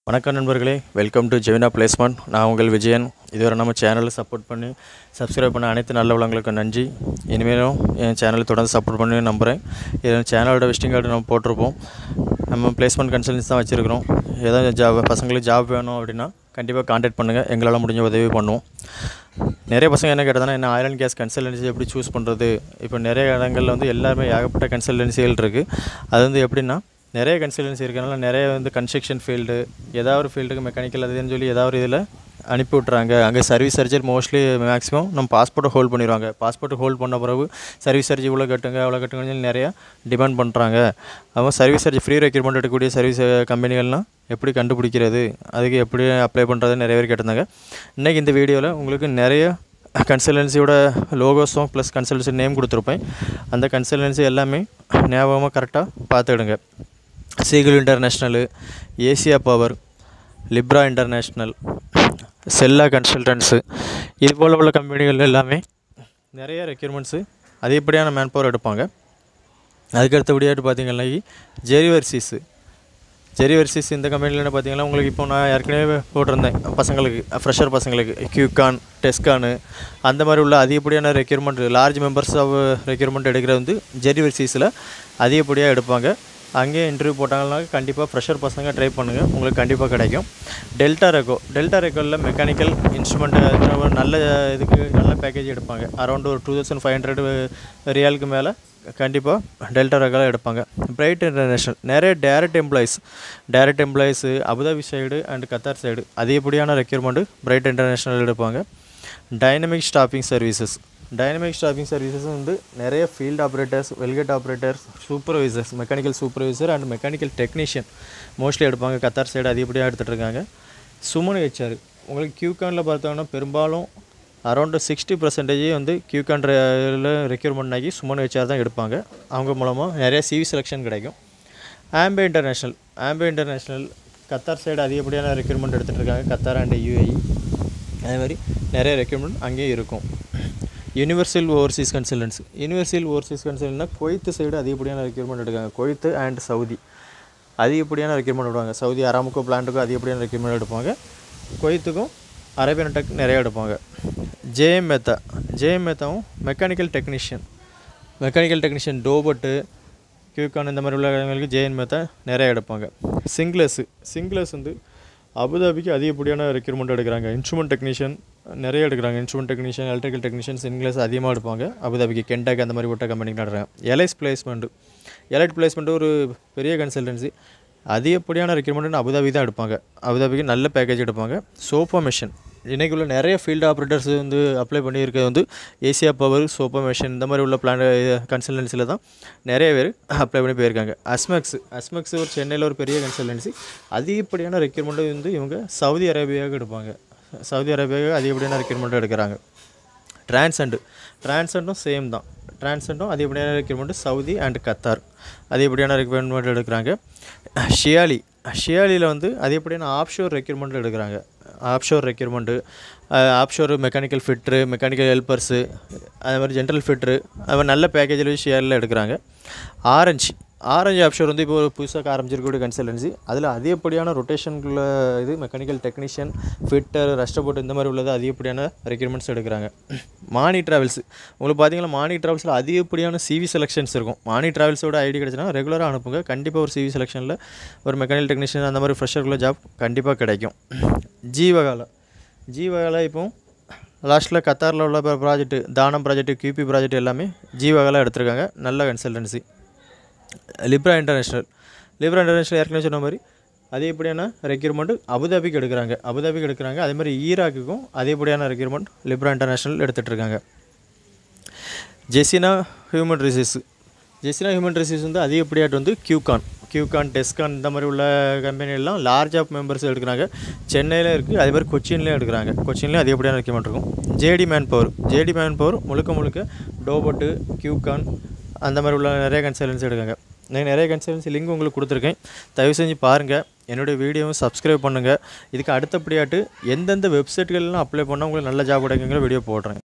வணக்கம் நண்பர்களே welcome to ஜெவினா placement நான் உங்கள் விஜயன் இதுவரை நம்ம சேனலை சப்போர்ட் பண்ணி சப்ஸ்கிரைப் பண்ண அனைத்து நல்ல உள்ளவங்களுக்கும் நன்றி இனிமேலும் என் சேனலை தொடர்ந்து சப்போர்ட் பண்ணி நம்புகிறேன் இது சேனலோட விசிட்டிங் கார்டு நம்ம போட்டிருப்போம் நம்ம பிளேஸ்மெண்ட் கன்சல்டன்ஸ் தான் வச்சுருக்கிறோம் ஏதாவது ஜாப் பசங்களுக்கு ஜாப் வேணும் அப்படின்னா கண்டிப்பாக காண்டாக்ட் பண்ணுங்கள் எங்களால் முடிஞ்ச உதவி பண்ணுவோம் நிறைய பசங்க என்ன கேட்டதுன்னா என்ன ஆயில் அண்ட் கேஸ் கன்சல்டன்சி எப்படி சூஸ் பண்ணுறது இப்போ நிறைய இடங்களில் வந்து எல்லாருமே ஏகப்பட்ட கன்சல்டன்சிகள் இருக்குது அது வந்து எப்படின்னா நிறைய கன்சல்டன்சி இருக்கனால நிறைய வந்து கன்ஸ்ட்ரக்ஷன் ஃபீல்டு ஏதாவது ஒரு ஃபீல்டுக்கு மெக்கானிக்கல் அதுன்னு சொல்லி ஏதாவது ஒரு இதில் அனுப்பி விட்றாங்க அங்கே சர்வீஸ் சார்ஜர் மோஸ்ட்லி மேக்ஸிமம் நம்ம பாஸ்போர்ட்டை ஹோல்ட் பண்ணிடுவாங்க பாஸ்போர்ட் ஹோல்ட் பண்ண பிறகு சர்வீஸ் சார்ஜ் இவ்வளோ கட்டுங்க அவ்வளோ கட்டுங்கன்னு சொல்லி நிறையா டிமாண்ட் பண்ணுறாங்க அவங்க சர்வீஸ் சார்ஜ் ஃப்ரீ ரெக்யூர்மெண்ட் எடுக்கக்கூடிய சர்வீஸ் கம்பெனிகள்லாம் எப்படி கண்டுபிடிக்கிறது அதுக்கு எப்படி அப்ளை பண்ணுறது நிறைய பேர் கேட்டிருந்தாங்க இன்றைக்கி இந்த வீடியோவில் உங்களுக்கு நிறைய கன்சல்டன்சியோட லோகோஸும் ப்ளஸ் கன்சல்டன்சி நேம் கொடுத்துருப்பேன் அந்த கன்சல்டன்சி எல்லாமே ஞாபகமாக கரெக்டாக பார்த்துக்கிடுங்க சீகிள் international Asia power Libra international செல்லா கன்சல்டன்ஸு இது போல் உள்ள கம்பெனிகள் எல்லாமே நிறைய ரெக்யூர்மெண்ட்ஸு அதிகப்படியான மேன் பவர் எடுப்பாங்க அதுக்கு அடுத்தபடியாட்டு பார்த்தீங்கன்னா ஜெரிவர்சிஸு ஜெரிவர்சிஸ் இந்த கம்பெனியில் என்ன பார்த்தீங்கன்னா உங்களுக்கு இப்போ நான் ஏற்கனவே போட்டிருந்தேன் பசங்களுக்கு ஃப்ரெஷர் பசங்களுக்கு கியூகான் டெஸ்கானு அந்த மாதிரி உள்ள அதிகப்படியான requirement large members of requirement எடுக்கிறது வந்து ஜெரிவர்சிஸில் அதிகப்படியாக எடுப்பாங்க அங்கேயே இன்டர்வியூ போட்டாங்கன்னா கண்டிப்பாக ஃப்ரெஷர் பசங்க ட்ரை பண்ணுங்கள் உங்களுக்கு கண்டிப்பாக கிடைக்கும் டெல்டா ரெக்கோ டெல்டா ரெக்கோவில் மெக்கானிக்கல் இன்ஸ்ட்ருமெண்ட் நல்ல இதுக்கு நல்ல பேக்கேஜ் எடுப்பாங்க அரௌண்ட் ஒரு டூ தௌசண்ட் ஃபைவ் ஹண்ட்ரட் ரியாலுக்கு மேலே கண்டிப்பாக டெல்டா ரெக்கால எடுப்பாங்க பிரைட் இன்டர்நேஷ்னல் நிறைய direct employees direct employees Abu Dhabi side and Qatar side அதிகப்படியான ரெக்யூர்மெண்ட்டு பிரைட் இன்டர்நேஷ்னல் எடுப்பாங்க dynamic staffing services dynamic staffing services வந்து நிறைய ஃபீல்ட் ஆப்ரேட்டர்ஸ் வெல்கெட் operators supervisors mechanical supervisor and mechanical technician mostly எடுப்பாங்க Qatar side அதிகப்படியாக எடுத்துகிட்டு இருக்காங்க சுமன் ஹெச்ஆர் உங்களுக்கு கியூகானில் பார்த்தோம்னா பெரும்பாலும் அரௌண்டு சிக்ஸ்டி பர்சன்டேஜ் வந்து கியூகான்ட்ரில் ரெக்யூர்மெண்ட் ஆகி சுமன் ஹெச்ஆர் தான் எடுப்பாங்க அவங்க மூலமாக நிறைய சிவி செலெக்ஷன் கிடைக்கும் ஆம்பே இன்டர்நேஷ்னல் ஆம்பே இன்டர்நேஷ்னல் கத்தார் சைடு அதிகப்படியான ரெக்யூர்மெண்ட் எடுத்துகிட்டு இருக்காங்க கத்தார் அண்ட் யூஏஇ அதே மாதிரி நிறைய ரெக்யூர்மெண்ட் அங்கேயும் இருக்கும் universal overseas consultants universal overseas கன்சல்டன்ட்னா கொய்த்து சைடு அதிகப்படியான ரெக்யூர்மெண்ட் எடுக்காங்க கொய்த்து அண்ட் சவுதி அதிகப்படியான ரெக்யூர்மெண்ட் எடுப்பாங்க சவுதி அராமுக்கோ பிளான்ட்டுக்கும் அதிகப்படியான ரெக்யூர்மெண்ட் எடுப்பாங்க கொய்த்துக்கும் அரேபியன் டெக் நிறையா எடுப்பாங்க ஜேஎம் மேத்தா ஜேஎம் மேத்தாவும் மெக்கானிக்கல் டெக்னீஷியன் மெக்கானிக்கல் டெக்னீஷியன் டோபட்டு கியூகான் இந்த மாதிரி உள்ளவங்களுக்கு ஜேஎன் மேத்தா நிறையா எடுப்பாங்க சிங்லஸ் சிங்லஸ் வந்து அபுதாபிக்கு அதிகப்படியான ரெக்யூர்மெண்ட் எடுக்கிறாங்க இன்ஸ்ட்ருமெண்ட் டெக்னீஷியன் நிறைய எடுக்கிறாங்க instrument technician electrical technicians English அதிகமாக எடுப்பாங்க அபுதாபிக்கு கென்டாக் அந்த மாதிரி விட்ட கம்பெனிக்கு நடுறாங்க எலைஸ் பிளேஸ்மெண்ட்டு எலைட் பிளேஸ்மெண்ட்டு ஒரு பெரிய கன்சல்டன்சி அதிகப்படியான ரெக்யூர்மெண்ட் அபுதாபி தான் எடுப்பாங்க அபுதாபிக்கு நல்ல பேக்கேஜ் எடுப்பாங்க சோஃபா மிஷின் இன்றைக்குள்ள நிறைய ஃபீல்டு ஆப்ரேட்டர்ஸ் வந்து அப்ளை பண்ணியிருக்கிறது வந்து ஏசியா பவர் சோப்பா மிஷின் இந்த மாதிரி உள்ள பிளான் கன்சல்டன்சியில் தான் நிறைய பேர் அப்ளை பண்ணி போயிருக்காங்க அஸ்மெக்ஸ் அஸ்மெக்ஸ் ஒரு சென்னையில் ஒரு பெரிய கன்சல்டன்சி அதிகப்படியான ரெக்யூர்மெண்ட் வந்து இவங்க சவுதி அரேபியாவுக்கு எடுப்பாங்க சவுதி அரேபியாவுக்கு அதிகப்படியான ரெக்யூர்மெண்ட் எடுக்கிறாங்க டிரான்சண்டு டிரான்சண்டும் சேம் தான் டிரான்சண்டும் அதிகப்படியான ரெக்யூர்மெண்ட் சவுதி அண்ட் கத்தார் அதிகப்படியான ரெக்யூர்மெண்ட் எடுக்கிறாங்க ஷியாலி ஷியாலியில் வந்து அதிகப்படியான ஆப்ஷோர் ரெக்யூர்மெண்ட் எடுக்கிறாங்க offshore requirement offshore mechanical fitter mechanical helpers அது மாதிரி ஜென்ரல் ஃபிட்ரு அது மாதிரி நல்ல பேக்கேஜில் ஷேரில் எடுக்கிறாங்க ஆரஞ்சு ஆரஞ்சு ஆப்ஷோர் வந்து இப்போ ஒரு புதுசாக ஆரம்பிச்சிருக்கக்கூடிய கன்சல்டன்சி அதில் அதிகப்படியான ரொட்டேஷனுக்குள்ள இது மெக்கானிக்கல் டெக்னீஷியன் ஃபிட்டர் ரஷ்டபோட் இந்த மாதிரி உள்ளது அதிகப்படியான ரெக்யூர்மெண்ட்ஸ் எடுக்கிறாங்க மானி ட்ராவல்ஸ் உங்களுக்கு பார்த்தீங்கன்னா மானி ட்ராவல்ஸில் அதிகப்படியான சிவி செலெக்ஷன்ஸ் இருக்கும் மானி ட்ராவல்ஸோட ஐடி கிடச்சுன்னா ரெகுலராக அனுப்புங்க கண்டிப்பாக ஒரு சிவி செலெக்ஷனில் ஒரு மெக்கானிக்கல் டெக்னீஷியன் அந்த மாதிரி ஃப்ரெஷருக்குள்ள ஜாப் கண்டிப்பாக கிடைக்கும் ஜீவகாலா ஜீவகாலா இப்போ லாஸ்ட்டில் கத்தாரில் உள்ள ப்ராஜெக்ட்டு தானம் ப்ராஜெக்ட்டு கியூபி ப்ராஜெக்ட் எல்லாமே ஜீவகாலா எடுத்திருக்காங்க நல்ல consultancy Libra International Libra International ஏற்கனவே சொன்ன மாதிரி அதிகப்படியான ரெக்யூர்மெண்ட் அபுதாபிக்கு எடுக்கிறாங்க அபுதாபிக்கு எடுக்கிறாங்க அதே மாதிரி ஈராக்குக்கும் அதிகப்படியான ரெக்யூர்மெண்ட் லிப்ரா இன்டர்நேஷ்னல் எடுத்துகிட்டு இருக்காங்க ஜெசினா ஹியூமன் ரிசோர்ஸ் ஜெசினா ஹியூமன் ரிசோர்ஸ் வந்து அதிகப்படியாட்டு வந்து கியூகான் கியூகான் டெஸ்கான் இந்த மாதிரி உள்ள கம்பெனி எல்லாம் லார்ஜ் ஆஃப் மெம்பர்ஸ் எடுக்கிறாங்க சென்னையில் இருக்குது அதே மாதிரி கொச்சின்லேயும் எடுக்கிறாங்க கொச்சின்லேயும் அதிகப்படியான ரெக்யூர்மெண்ட் இருக்கும் JD manpower JD manpower முழுக்க முழுக்க டோபட்டு கியூகான் அந்த மாதிரி உள்ள நிறைய கன்சல்டன்சி எடுக்காங்க நான் நிறைய கன்சல்டன்சி லிங்க் உங்களுக்கு கொடுத்துருக்கேன் தயவு செஞ்சு பாருங்கள் என்னுடைய வீடியோவும் சப்ஸ்கிரைப் பண்ணுங்கள் இதுக்கு அடுத்தபடியாட்டு எந்தெந்த வெப்சைட்கள்லாம் அப்ளை பண்ணால் உங்களுக்கு நல்ல ஜாப் கிடைக்குங்கிற வீடியோ போடுறேன்